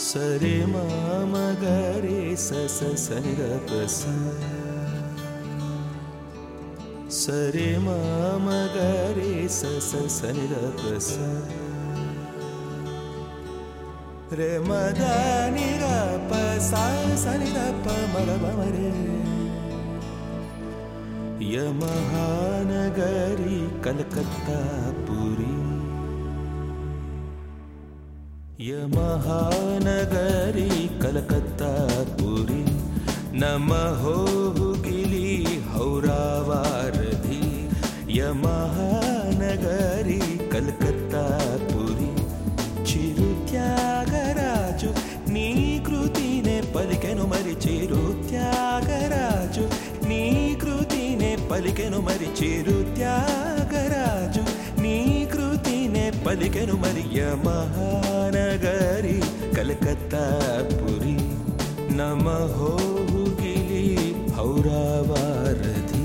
సరే మామ గరే సస సనిద ప్రస సరే మామ గరే సస సనిద ప్రస రే మద నిర ప సా సనిద ప మగ మరే యమహానగరి కలకత్తా పురి యమహానగరి కలకత్తా పురి నమహో గిలి హౌరావారధి యమహానగరి కలకత్తా పురి చిరు త్యాగరాజు నీ కృతినే పలికెను మరి చిరు త్యాగరాజు నీ కృతినే పలికెను మరి చిరు త్యాగరాజు నీ కృతినే పలికెను మరి మహానగరి కలకత్తా పురి నమహో గిలి హౌరావారధి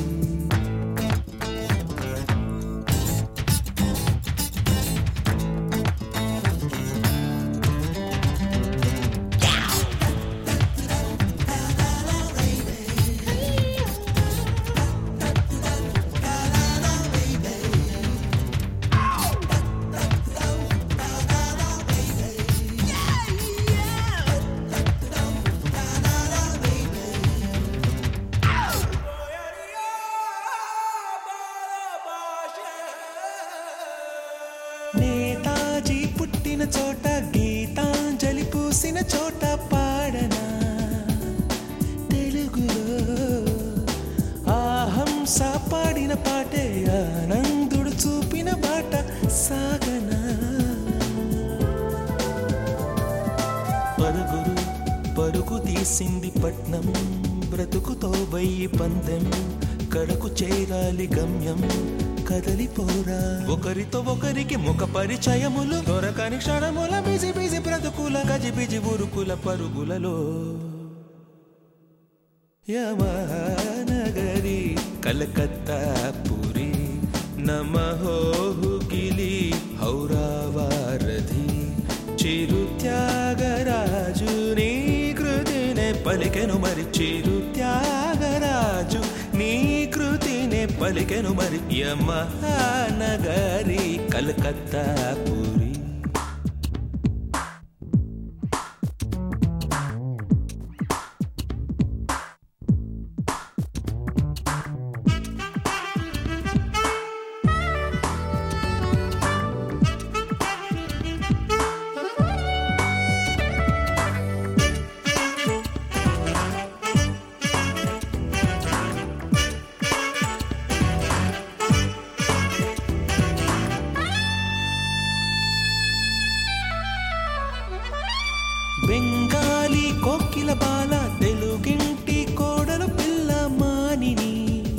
నేతాజీ పుట్టిన చోట గీతాంజలి పూసిన చోట పాడనా తెలుగులో ఆహంస పాడిన పాటే ఆనందుడు చూపిన బాట సాగనా పరుగురు పరుగు తీసింది పట్నం బ్రతుకుతో వయ్యి పందెం కడకు చేరాలి గమ్యం కదలిపోరా ఒకరితో ఒకరికి ముఖ పరిచయములు దొరకని క్షణముల బిజి బిజి బ్రతుకుల గజి బిజి ఉరుకుల పరుగులలో యమనగరి కలకత్తా పురి నమహో గిలి హౌరావారధి చిరు త్యాగరాజు నీ కృతినే పలికెను మరి చిరు త్యాగరాజు నీ కృతినే పలికెను మరి యమహానగరి కలకత్తా పురి బెంగాలీ కోకిల బాల తెలుగింటి కోడలు పిల్ల మానిని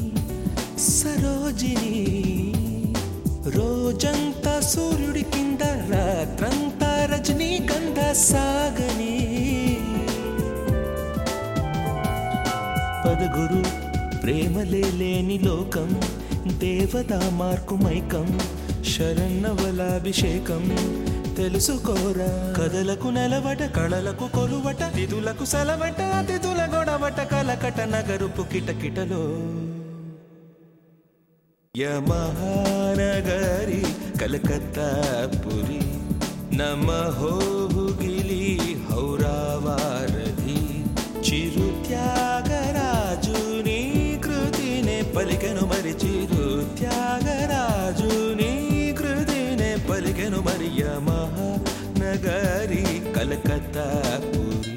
సరోజిని రోజంతా సూర్యుడి కింద రాత్రంతా రజనీ గంధ సాగని పదగురు ప్రేమలే లేని లోకం దేవతా మార్కు మైకం శరన్నవలాభిషేకం తెలుసుకోరా కథలకు నెలవట కళలకు కొలువట తిథులకు సెలవట అతిథుల గొడవట కలకట నగరుపు కిటకిటలో యమహానగరి కలకత్తా పురి నమహో గిలి హౌరావారధి చిరు త్యాగరాజు నీ కృతినే పలికెను మరి చిరు త్యాగరాజు నీ కృతినే పలికెను మరి యమహానగరి కలకత్తా పురి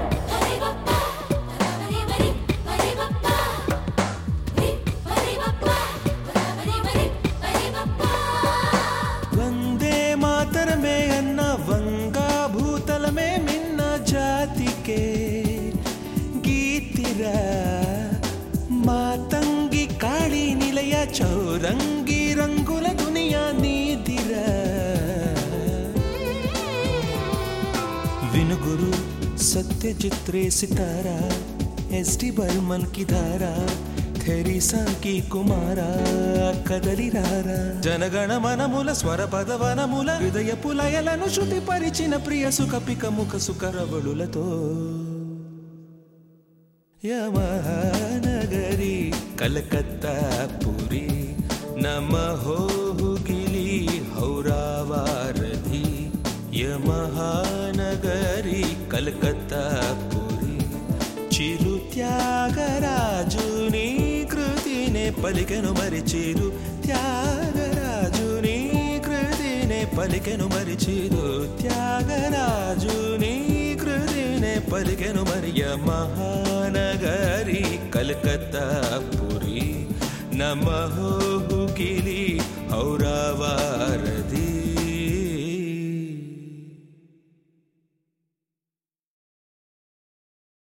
హరి బప్పా హరి హరి బప్పా హరి హరి బప్పా సత్యజిత్ రే సితారా ఎస్టి బర్మన్ కి ధారా థెరిసా కి కుమారా కదలిరారా జనగణ మనముల స్వర పదవనముల హృదయ పులయలను శృతి పరిచిన ప్రియ సుఖ పిక ముఖ సుకరవళులతో యమహానగరి కలకత్తా పురి నమహోగిలి హౌరావారధి యమహానగరి కలకత్తా పురి చిరు త్యాగరాజుని కృతినే పలికెను మరి చిరు త్యాగరాజుని కృతినే పలికెను మరి చిరు త్యాగరాజుని కృతినే పలికెను మరి మహానగరి కలకత్తా పురి నమహోగిలి ఔరావారధి